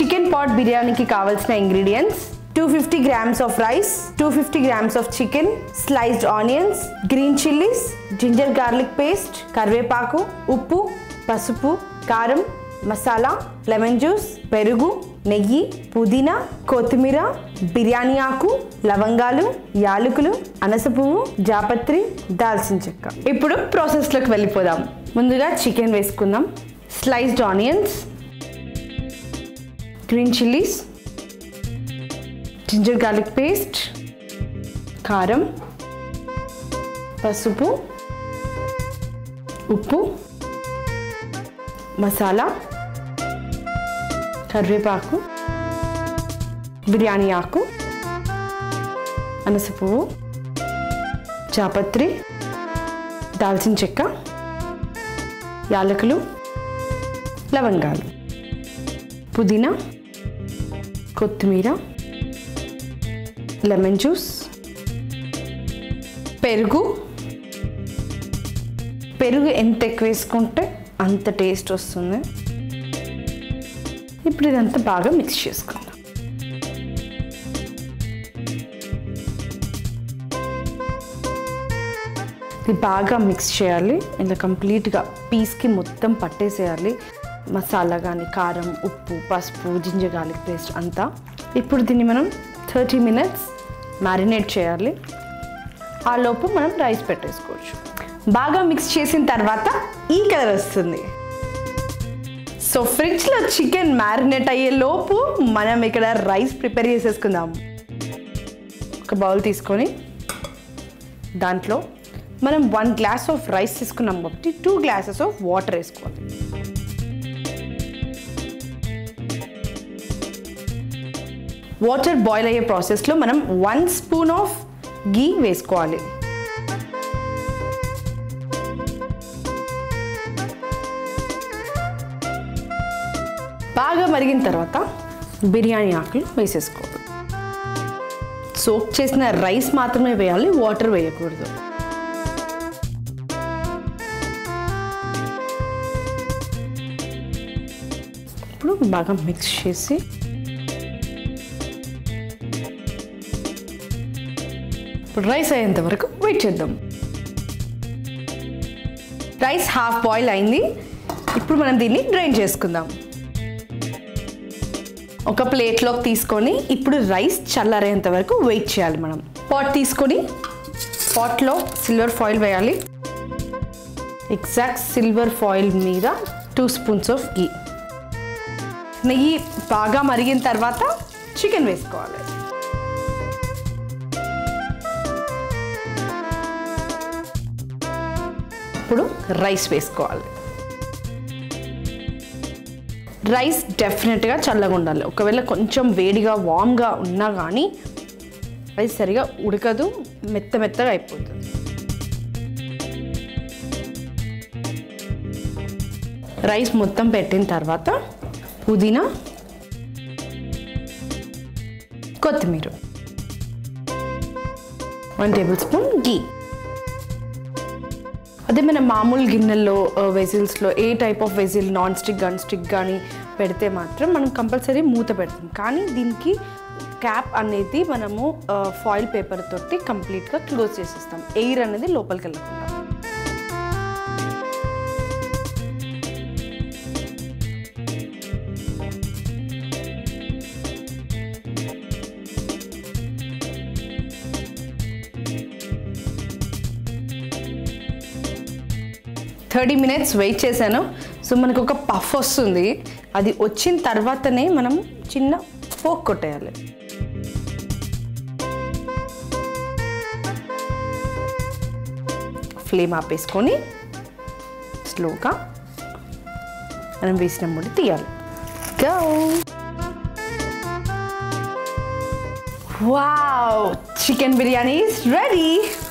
chicken pot బిర్యానీకి కావాల్సిన ingredients two fifty grams of rice two fifty grams of chicken sliced onions green chillies ginger garlic paste కరివేపాకు ఉప్పు పసుపు కారం masala lemon juice పెరుగు నెయ్యి పుదీనా కొత్తిమీర బిర్యానీ ఆకు లవంగాలు యాలకులు అనస పువ్వు జాపత్రి దాల్చిన చెక్క ఇప్పుడు ప్రాసెస్లోకి వెళ్ళిపోదాం ముందుగా చికెన్ వేసుకుందాం sliced onions green chillies ginger garlic paste కారం పసుపు ఉప్పు మసాలా కరివేపాకు బిర్యానీ ఆకు అనస పువ్వు చాపత్రి దాల్చిన చెక్క యాలకులు లవంగాలు పుదీనా కొత్తిమీర లెమన్ జ్యూస్ పెరుగు పెరుగు ఎంత ఎక్కువ వేసుకుంటే అంత టేస్ట్ వస్తుంది ఇప్పుడు ఇదంతా బాగా మిక్స్ చేసుకుందాం ఇది బాగా మిక్స్ చేయాలి ఇలా కంప్లీట్గా పీస్కి మొత్తం పట్టేసేయాలి మసాలా కానీ కారం ఉప్పు పసుపు జింజర్ గార్లిక్ పేస్ట్ అంతా ఇప్పుడు దీన్ని మనం థర్టీ మినిట్స్ మ్యారినేట్ చేయాలి ఆ లోపు మనం రైస్ పెట్టేసుకోవచ్చు బాగా మిక్స్ చేసిన తర్వాత ఈ కలర్ వస్తుంది సో ఫ్రిడ్జ్లో చికెన్ మ్యారినేట్ అయ్యే లోపు మనం ఇక్కడ రైస్ ప్రిపేర్ చేసేసుకుందాం ఒక బౌల్ తీసుకొని దాంట్లో మనం వన్ గ్లాస్ ఆఫ్ రైస్ తీసుకున్నాం కాబట్టి టూ గ్లాసెస్ ఆఫ్ వాటర్ వేసుకోవాలి వాటర్ బాయిల్ అయ్యే ప్రాసెస్లో మనం వన్ స్పూన్ ఆఫ్ గీ వేసుకోవాలి బాగా మరిగిన తర్వాత బిర్యానీ ఆకులు వేసేసుకోవాలి సోక్ చేసిన రైస్ మాత్రమే వేయాలి వాటర్ వేయకూడదు ఇప్పుడు బాగా మిక్స్ చేసి ఇప్పుడు రైస్ అయ్యేంత వరకు వెయిట్ చేద్దాం రైస్ హాఫ్ బాయిల్ అయింది ఇప్పుడు మనం దీన్ని డ్రైన్ చేసుకుందాం ఒక ప్లేట్లోకి తీసుకొని ఇప్పుడు రైస్ చల్లారేంత వరకు వెయిట్ చేయాలి మనం పాట్ తీసుకొని పాట్లో సిల్వర్ ఫాయిల్ వేయాలి ఎగ్జాక్ట్ సిల్వర్ ఫాయిల్ మీద టూ స్పూన్స్ ఆఫ్ గీ నెయ్యి బాగా మరిగిన తర్వాత చికెన్ వేసుకోవాలి ఇప్పుడు రైస్ వేసుకోవాలి రైస్ డెఫినెట్గా చల్లగా ఉండాలి ఒకవేళ కొంచెం వేడిగా వామ్గా ఉన్నా కానీ రైస్ సరిగా ఉడకదు మెత్త మెత్తగా అయిపోతుంది రైస్ మొత్తం పెట్టిన తర్వాత పుదీనా కొత్తిమీర వన్ టేబుల్ స్పూన్ గీ అదే మన మామూలు గిన్నెల్లో వెజిల్స్లో a type of vessel non stick gun stick కానీ పెడితే మాత్రం మనం కంపల్సరీ మూత పెడతాం కానీ దీనికి క్యాప్ అనేది మనము ఫాయిల్ పేపర్ తోటి కంప్లీట్గా క్లోజ్ చేసేస్తాం ఎయిర్ అనేది లోపలికి వెళ్ళకుండా థర్టీ మినిట్స్ వెయిట్ చేశాను సో మనకు ఒక పఫ్ వస్తుంది అది వచ్చిన తర్వాతనే మనం చిన్న ఫోక్ కొట్టేయాలి ఫ్లేమ్ ఆపేసుకొని స్లోగా మనం వేసిన ముడి తీయాలి go wow chicken biryani is ready